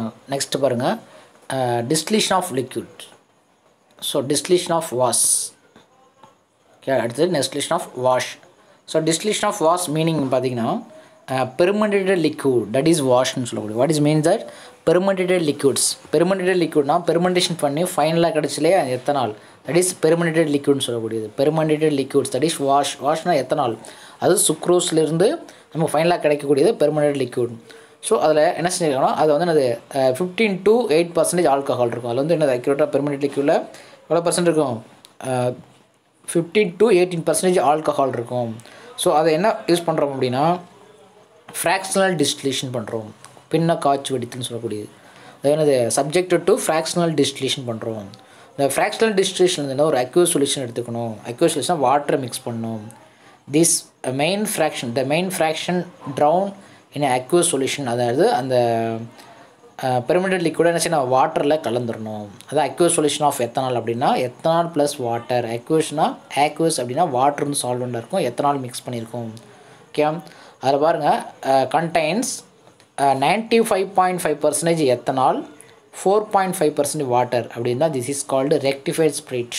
next பாருங்கள் distillation of liquid so distillation of wash okay அடுத்தது distillation of wash so distillation of wash meaning பார்த்தீங்கன்னா fermentated liquid that is வாஷ்னு சொல்லக்கூடிய what is mean that fermentated liquids fermentated லிக்விட்னா fermentation பண்ணி ஃபைனலாக கிடச்சிலே ethanol that is fermentated லிக்விட்னு சொல்லக்கூடியது fermentated liquids that is wash வாஷ்னா எத்தனால் அது சுக்ரோஸ்லேருந்து நமக்கு ஃபைனலாக கிடைக்கக்கூடியது பெர்மனெண்ட் லிக்விட் ஸோ அதில் என்ன செஞ்சிருக்காங்கன்னா அது வந்து என்னது fifteen to eight percentage alcohol இருக்கும் அதில் வந்து என்னது அக்யூரேட்டாக பெர்மனெண்ட் லிக்விடில் எவ்வளோ பர்சன்ட் இருக்கும் fifteen to eighteen percentage alcohol இருக்கும் ஸோ அதை என்ன யூஸ் பண்ணுறோம் அப்படின்னா ஃப்ராக்ஷனல் டிஸ்டிலேஷன் பண்ணுறோம் பின்ன காய்ச்சி வெடித்துன்னு சொல்லக்கூடியது அது என்னது சப்ஜெக்டட் டு ஃப்ராக்ஷனல் டிஸ்டிலேஷன் பண்ணுறோம் இந்த ஃப்ராக்ஷனல் டிஸ்டிலேஷன் வந்து ஒரு அக்யூஸ் சொல்யூஷன் எடுத்துக்கணும் அக்யூஸ் சொல்யூஷன் வாட்டரை மிக்ஸ் பண்ணணும் this main fraction the main fraction drown in aqueous solution அதாவது அந்த பெர்மனெண்ட் லிக்விட் என்ன செய்யணும் வாட்டரில் கலந்துடணும் அதான் அக்யூஸ் சொல்யூஷன் ஆஃப் எத்தனால் அப்படின்னா எத்தனால் ப்ளஸ் வாட்டர் அக்யூஸ்னா ஆக்யூஸ் அப்படின்னா வாட்டர் வந்து சால்வெண்டாக இருக்கும் எத்தனால் மிக்ஸ் பண்ணியிருக்கோம் ஓகே அதில் பாருங்கள் contains ninety five point five percentage ethanol four point five percentage water அப்படின்னா this is called rectified spirit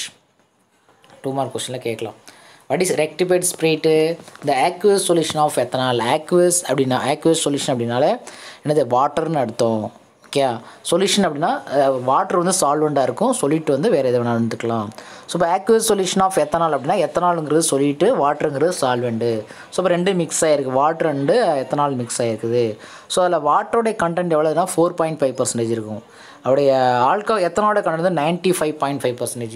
two mark கொஸ்டினில் கேட்கலாம் what is rectified spirit the aqueous solution of ethanol aqueous அப்படின்னா aqueous solution அப்படின்னாலே என்னது வாட்டர்னு அர்த்தம் okay solution அப்படின்னா water வந்து சால்வெண்ட்டாக இருக்கும் சொல்லிட்டு வந்து வேறு எதை வேணாலும் இருந்துக்கலாம் ஸோ இப்போ ஆக்வஸ் சொல்யூஷன் ஆஃப் எத்தனால் அப்படின்னா எத்தனாலுங்கிறது சொல்லிட்டு வாட்டருங்கிறது சால்வெண்ட்டு ஸோ இப்போ ரெண்டு மிக்ஸ் ஆகிருக்கு வாட்டர் அண்டு எத்தனால் மிக்ஸ் ஆகிருக்குது ஸோ அதில் வாட்டரோடைய கண்டென்ட் எவ்வளோனா ஃபோர் பாயிண்ட் ஃபைவ் பர்சன்டேஜ் இருக்கும் அவருடைய ஆல்கோ எத்தனோட கண்டென்ட் வந்து ninety five point five percentage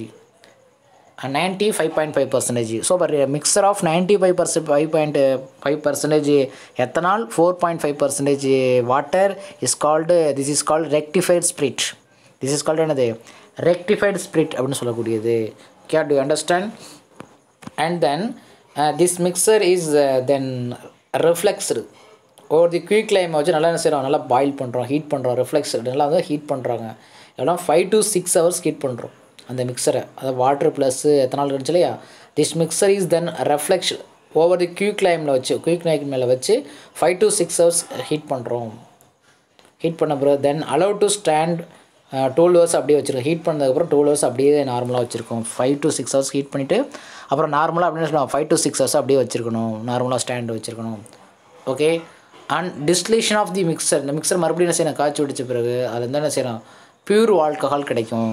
ninety five point five percentage so per mixture of ninety five percent five point five percentage ethanol four point five percentage water is called this is called rectified spirit this is called என்னது rectified spirit அப்படின்னு சொல்லக்கூடியது கே to understand and then this mixture is then refluxed ஒரு the quick Lime வச்சு நல்லா என்ன செய்கிறோம் நல்லா பாயில் பண்ணுறோம் ஹீட் பண்ணுறோம் ரிஃப்ளெக்ஸ் நல்லா வந்து ஹீட் பண்ணுறாங்க எல்லாம் five to six hours heat பண்ணுறோம் அந்த மிக்சரை அதாவது வாட்டர் ப்ளஸ்ஸு எத்தனால் இருந்துச்சு இல்லையா this mixture is then reflux over the quick லைமில் வச்சு குயிக் லைம் மேலே வச்சு five to six hours heat பண்ணுறோம் ஹீட் பண்ண பிறகு then allow to stand twelve hours அப்படியே வச்சுருக்கோம் ஹீட் பண்ணதுக்கப்புறம் டுவெல் ஹவர்ஸ் அப்படியே நார்மலாக வச்சுருக்கோம் five to six hours heat பண்ணிவிட்டு அப்புறம் நார்மலாக அப்படின்னு சொல்லுவோம் ஃபைவ் டு சிக்ஸ் ஹவர்ஸ் அப்படியே வச்சுருக்கணும் நார்மலாக ஸ்டாண்ட் வச்சுருக்கணும் okay and distillation of the mixture இந்த மிக்சர் மறுபடியும் என்ன செய்யணும் காய்ச்சி விடிச்ச பிறகு அதில் வந்து என்ன செய்யணும் பியூர் ஆல்கஹால் கிடைக்கும்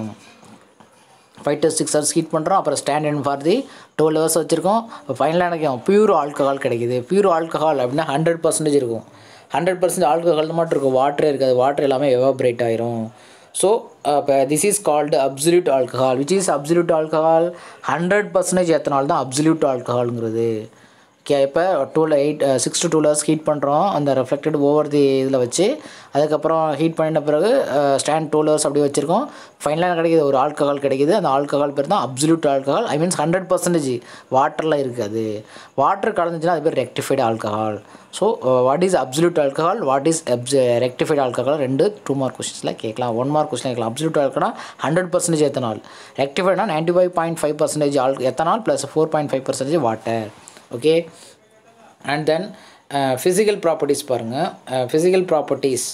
five to six hours heat பண்ணுறோம் அப்புறம் stand for the twelve hours வச்சுருக்கோம் இப்போ ஃபைனலாக கிடைக்கும் பியூர் ஆல்கஹால் கிடைக்குது பியூர் ஆல்கஹால் அப்படின்னா ஹண்ட்ரட் பர்சன்டேஜ் இருக்கும் ஹண்ட்ரட் பர்சன்டேஜ் ஆல்கஹால் மட்டும் இருக்கும் வாட்டரே இருக்காது வாட்டர் எல்லாமே எவாப்ரேட் ஆயிரும் ஸோ இப்போ this is called absolute alcohol which is absolute alcohol hundred percentage ethanol தான் அப்சல்யூட் ஆல்கஹாலுங்கிறது ஓகே இப்போ டூவில் eight six to two hours heat பண்ணுறோம் அந்த ரெஃப்ளெக்டட் ஓவர் தி இதில் வச்சு அதுக்கப்புறம் ஹீட் பண்ணின பிறகு ஸ்டாண்ட் டூ ஹவர்ஸ் அப்படியே வச்சுருக்கோம் ஃபைனலாக கிடைக்கிது ஒரு ஆல்கஹால் கிடைக்கிது அந்த ஆல்கஹால் பேர் தான் absolute alcohol I means hundred percentage வாட்டரில் இருக்காது வாட்டர் கலந்துச்சுன்னா அது பேர் rectified alcohol so what is absolute alcohol what is abs rectified alcohol ரெண்டு டூ மார்க் கொஸ்டின்ஸில் கேட்கலாம் ஒன் மார்க் கொஸ்டின் கேட்கலாம் அப்சல்யூட் ஆல்கனா ஹண்ட்ரட் பர்சன்டேஜ் எத்தனால் ரெக்டிஃபைட்னா ninety five point five percentage all ethanol plus four point five percentage water okay and then physical properties பாருங்கள் physical properties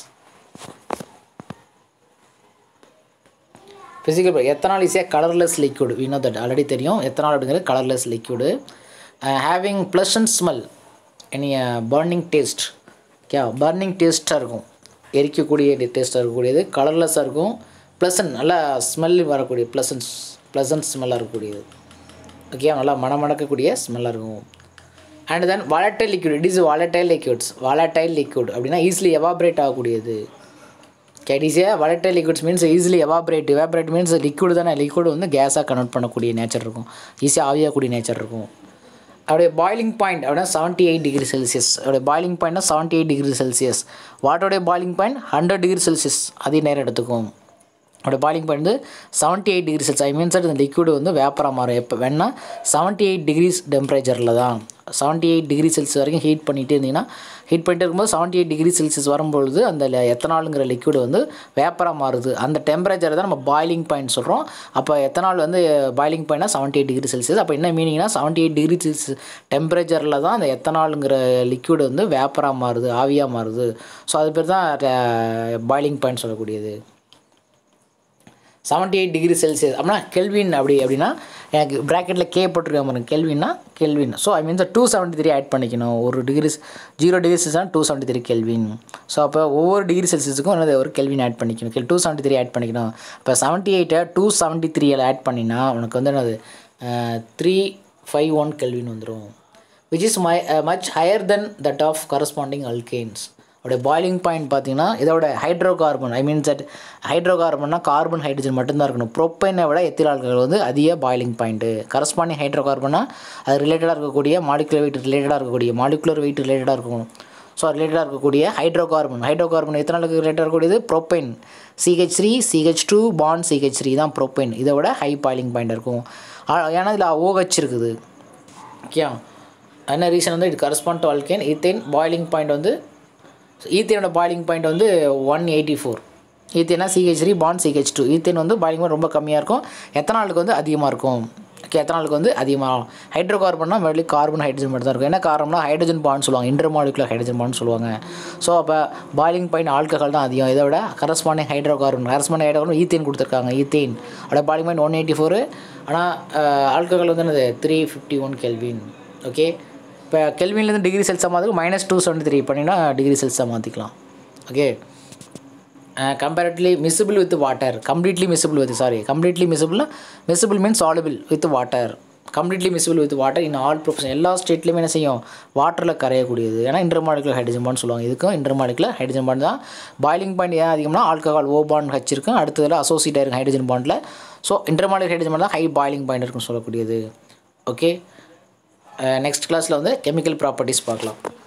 physical ethanol is a colourless liquid we know that already தெரியும் ethanol அப்படிங்கிறது colourless liquid having pleasant smell any burning taste okay burning டேஸ்ட்டாக இருக்கும் எரிக்கக்கூடிய டேஸ்ட்டாக இருக்கக்கூடியது கலர்லெஸ்ஸாக இருக்கும் pleasant நல்லா smell வரக்கூடிய ப்ளசன்ஸ் ப்ளசன்ட் ஸ்மெல்லாக இருக்கக்கூடியது ஓகே நல்லா மணமணக்கக்கூடிய ஸ்மெல்லாக இருக்கும் and then volatile liquid it is volatile liquids volatile liquid அப்படின்னா ஈஸிலி எவாப்ரேட் ஆகக்கூடியது கேடிஸியாக volatile liquids means easily evaporate evaporate means liquid தானே லிக்விட் வந்து கேஸாக கன்வெர்ட் பண்ணக்கூடிய நேச்சர் இருக்கும் ஈஸியாக ஆவியாகக்கூடிய நேச்சர் இருக்கும் அவருடைய பாயிலிங் பாயிண்ட் அப்படின்னா செவன்ட்டி எயிட் டிகிரி செல்சியஸ் அவருடைய பாயிலிங் பாயிண்ட்னா செவன்ட்டி எயிட் டிகிரி செல்சியஸ் வாட்டருடைய boiling point hundred degree Celsius அதே நேரம் எடுத்துக்கும் அவருடைய பாயிலிங் பாயிண்ட் வந்து seventy eight degree Celsius I means இந்த லிக்விட் வந்து வேப்பராக மாறும் எப்போ வேணா செவன்ட்டி எயிட் டிகிரிஸ் டெம்பரேச்சரில் தான் செவன்ட்டி எயிட் டிகிரி செல்சியஸ் வரைக்கும் ஹீட் பண்ணிகிட்டே இருந்தீங்கன்னா ஹீட் பண்ணிட்டு இருக்கும்போது செவன்ட்டி எயிட் டிகிரி செல்சியஸ் வரும்பொழுது அந்த எத்தனாலுங்கிற லிக்விட் வந்து வேப்பராக மாறுது அந்த டெம்பரேச்சர் தான் நம்ம பாயிலிங் பாயிண்ட் சொல்கிறோம் அப்போ எத்தனால் வந்து பாயிலிங் பாயிண்ட்னா செவன்ட்டி எயிட் டிகிரி செல்சியஸ் அப்போ என்ன மீனிங்னா செவன்ட்டி எயிட் டிகிரி செல்சியஸ் டெம்பரேச்சரில் தான் அந்த எத்தனாலுங்கிற லிக்விட் வந்து வேப்பராக மாறுது ஆவியாக மாறுது ஸோ அது பேர் தான் பாயிலிங் பாயிண்ட் சொல்லக்கூடியது செவன்ட்டி எயிட் டிகிரி செல்சியஸ் அப்படின்னா கெல்வின் அப்படி அப்படின்னா எனக்கு ப்ராக்கெட்டில் கே போட்டிருக்க பாருங்க கெல்வின்னா Kelvin so I means two seventy three add பண்ணிக்கணும் ஒரு degree zero degree Celsius two seventy three Kelvin so அப்போ ஒவ்வொரு டிகிரி செல்சியஸுக்கும் என்னது ஒரு கெல்வின் ஆட் பண்ணிக்கணும் கெல் டூ செவன்ட்டி த்ரீ ஆட் பண்ணிக்கணும் இப்போ செவன்ட்டி எயிட்டை டூ செவன்ட்டி த்ரீயில் ஆட் பண்ணினா உனக்கு வந்து என்னது த்ரீ ஃபைவ் ஒன் கெல்வின் வந்துடும் which is my much higher then that of corresponding alkanes அதோட பாயிலிங் பாயிண்ட் பார்த்தீங்கன்னா இதோட hydrocarbon I means that ஹைட்ரோ கார்பன்னா கார்பன் ஹைட்ரஜன் மட்டும்தான் இருக்கணும் ப்ரோப்பைனை விட எத்தில் ஆல்கஹால் வந்து அதிக பாயிலிங் பாயிண்ட்டு கரஸ்பாண்டிங் ஹைட்ரோ கார்பன்னா அது ரிலேட்டடாக இருக்கக்கூடிய மாலிகுலர் வெயிட் ரிலேட்டடாக இருக்கக்கூடிய மாலிகுலர் வெயிட் ரிலேட்டடாக இருக்கும் ஸோ ரிலேட்டடாக இருக்கக்கூடிய ஹைட்ரோ கார்பன் ஹைட்ரோ கார்பன் எத்தனை நாளுக்கு ரிலேட்டடாக இருக்கக்கூடியது propane CH three CH two bond CH three தான் ப்ரோப்பைன் இதை விட ஹை பாயிலிங் பாயிண்ட் இருக்கும் ஏன்னா இதில் ஓஹெச் இருக்குது ஓகே என்ன ரீசன் வந்து இது correspond to alkane ethane boiling point வந்து ஈத்தேனோட பாயிலிங் பாயிண்ட் வந்து ஒன் எயிட்டி ஃபோர் ஈத்தேனா CH three bond CH two ethane வந்து பாயிலிங் பாயிண்ட் ரொம்ப கம்மியாக இருக்கும் எத்தனாலுக்கு வந்து அதிகமாக இருக்கும் ஓகே எத்தனாலுக்கு வந்து அதிகமாக ஹைட்ரோ கார்பன்னா வெளியே கார்பன் ஹைட்ரஜன் மட்டும் தான் இருக்கும் என்ன காரணம்னா ஹைட்ரஜன் பாண்ட் சொல்லுவாங்க இன்டர்மாலிகுலர் ஹைட்ரஜன் பாண்ட் சொல்லுவாங்க ஸோ அப்போ பாயிலிங் பாயிண்ட் ஆல்கஹால் தான் அதிகம் இதை விட corresponding hydrocarbon corresponding hydrocarbon ethane கொடுத்துருக்காங்க ஈத்தேன் அதோட boiling point one eighty four ஆனால் ஆல்கஹால் வந்து என்னது three fifty one Kelvin okay இப்போ கெல்வின்லேருந்து டிகிரி செல்ஸாக மாற்றுக்கு மைனஸ் டூ செவன்ட்டி த்ரீ பண்ணினா டிகிரி செல்ஸாக மாற்றிக்கலாம் okay comparatively miscible with water completely miscible with sorry completely மிசிபிள்னா miscible means soluble with water completely miscible with water in all proportion எல்லா ஸ்டேட்லையுமே என்ன செய்யும் வாட்டரில் கரையக்கூடியது ஏன்னா இன்டர்மாலிகுலர் ஹைட்ரஜன் பாண்ட் சொல்லுவாங்க இதுக்கும் இன்டர்மாலிகுலர் ஹைட்ரஜன் பாண்ட் தான் பாயிலிங் பாயிண்ட் ஏன் அதிகம்னா ஆல்கஹால் ஓ பாண்ட் ஹச் இருக்கும் அடுத்ததில் அசோசியேட் ஆயிருக்கும் ஹைட்ரஜன் பாண்டில் ஸோ இன்டர்மாலிகுலர் ஹைட்ரஜன் பாண்ட் தான் ஹை பாயிலிங் பாயிண்ட் இருக்குன்னு சொல்லக்கூடியது ஓகே நெக்ஸ்ட் கிளாஸில் வந்து கெமிக்கல் ப்ராப்பர்ட்டிஸ் பார்க்கலாம்